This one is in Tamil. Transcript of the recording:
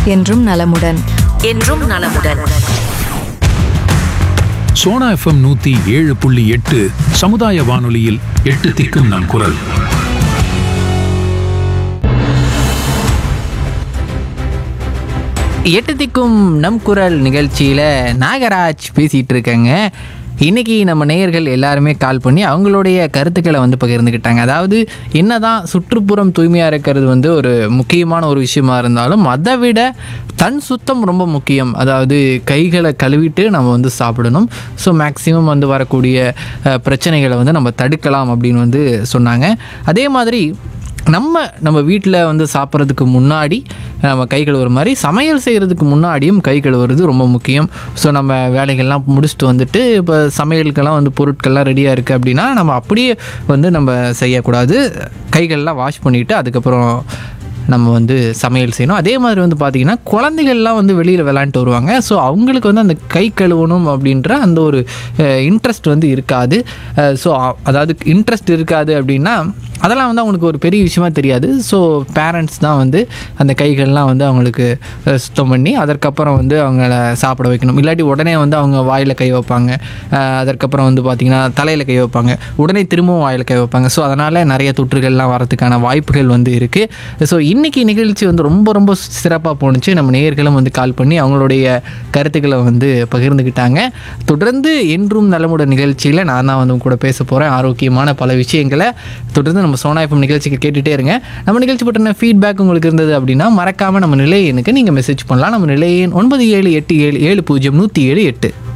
என்றும் நலமுடன் என்றும் நலமுடன் சோனா எஃப்எம் நூத்தி ஏழு புள்ளி எட்டு சமுதாய வானொலியில் எட்டு திக்கும் நம் குரல் எட்டு திக்கும் நம் குரல் நிகழ்ச்சியில் நாகராஜ் பேசிகிட்டு இருக்கேங்க இன்னைக்கு நம்ம நேயர்கள் எல்லாருமே கால் பண்ணி அவங்களுடைய கருத்துக்களை வந்து பகிர்ந்துக்கிட்டாங்க அதாவது என்னதான் சுற்றுப்புறம் தூய்மையாக இருக்கிறது வந்து ஒரு முக்கியமான ஒரு விஷயமா இருந்தாலும் அதை விட தன் சுத்தம் ரொம்ப முக்கியம் அதாவது கைகளை கழுவிட்டு நம்ம வந்து சாப்பிடணும் ஸோ மேக்ஸிமம் வந்து வரக்கூடிய அஹ், பிரச்சனைகளை வந்து நம்ம தடுக்கலாம் அப்படின்னு வந்து சொன்னாங்க அதே மாதிரி நம்ம நம்ம வீட்டில் வந்து சாப்பிட்றதுக்கு முன்னாடி நம்ம கை கழுவுற மாதிரி சமையல் செய்கிறதுக்கு முன்னாடியும் கை கழுவுறது ரொம்ப முக்கியம் ஸோ நம்ம வேலைகள்லாம் முடிச்சுட்டு வந்துட்டு இப்போ சமையலுக்கெல்லாம் வந்து பொருட்கள்லாம் ரெடியாக இருக்குது அப்படின்னா நம்ம அப்படியே வந்து நம்ம செய்யக்கூடாது கைகள்லாம் வாஷ் பண்ணிவிட்டு அதுக்கப்புறம் நம்ம வந்து சமையல் செய்யணும் அதே மாதிரி வந்து பார்த்திங்கன்னா குழந்தைகள்லாம் வந்து வெளியில் விளாண்டுட்டு வருவாங்க ஸோ அவங்களுக்கு வந்து அந்த கை கழுவணும் அப்படின்ற அந்த ஒரு இன்ட்ரெஸ்ட் வந்து இருக்காது ஸோ அதாவது இன்ட்ரெஸ்ட் இருக்காது அப்படின்னா அதெல்லாம் வந்து அவங்களுக்கு ஒரு பெரிய விஷயமா தெரியாது ஸோ பேரண்ட்ஸ் தான் வந்து அந்த கைகள்லாம் வந்து அவங்களுக்கு அஹ், சுத்தம் பண்ணி அதற்கப்புறம் வந்து அவங்கள சாப்பிட வைக்கணும் இல்லாட்டி உடனே வந்து அவங்க வாயில் கை வைப்பாங்க அஹ், அதற்கப்புறம் வந்து பார்த்திங்கன்னா தலையில் கை வைப்பாங்க உடனே திரும்பவும் வாயில் கை வைப்பாங்க ஸோ அதனால் நிறைய தொற்றுகள்லாம் வரதுக்கான வாய்ப்புகள் வந்து இருக்குது ஸோ இன்றைக்கி நிகழ்ச்சி வந்து ரொம்ப ரொம்ப சிறப்பாக போணுச்சு நம்ம நேயர்களும் வந்து கால் பண்ணி அவங்களுடைய கருத்துக்களை வந்து பகிர்ந்துக்கிட்டாங்க தொடர்ந்து என்றும் நலமுடன் நிகழ்ச்சியில் நான் தான் வந்து உங்க கூட பேச போகிறேன் ஆரோக்கியமான பல விஷயங்களை தொடர்ந்து நம்ம சோனா எஃப்எம் நிகழ்ச்சிக்கு கேட்டுகிட்டே இருங்க நம்ம நிகழ்ச்சி பற்றின ஃபீட்பேக் உங்களுக்கு இருந்தது அப்படின்னா மறக்காமல் நம்ம நிலையனுக்கு நீங்கள் மெசேஜ் பண்ணலாம் நம்ம நிலையன் ஒன்பது ஏழு எட்டு ஏழு ஏழு பூஜ்ஜியம் நூற்றி ஏழு எட்டு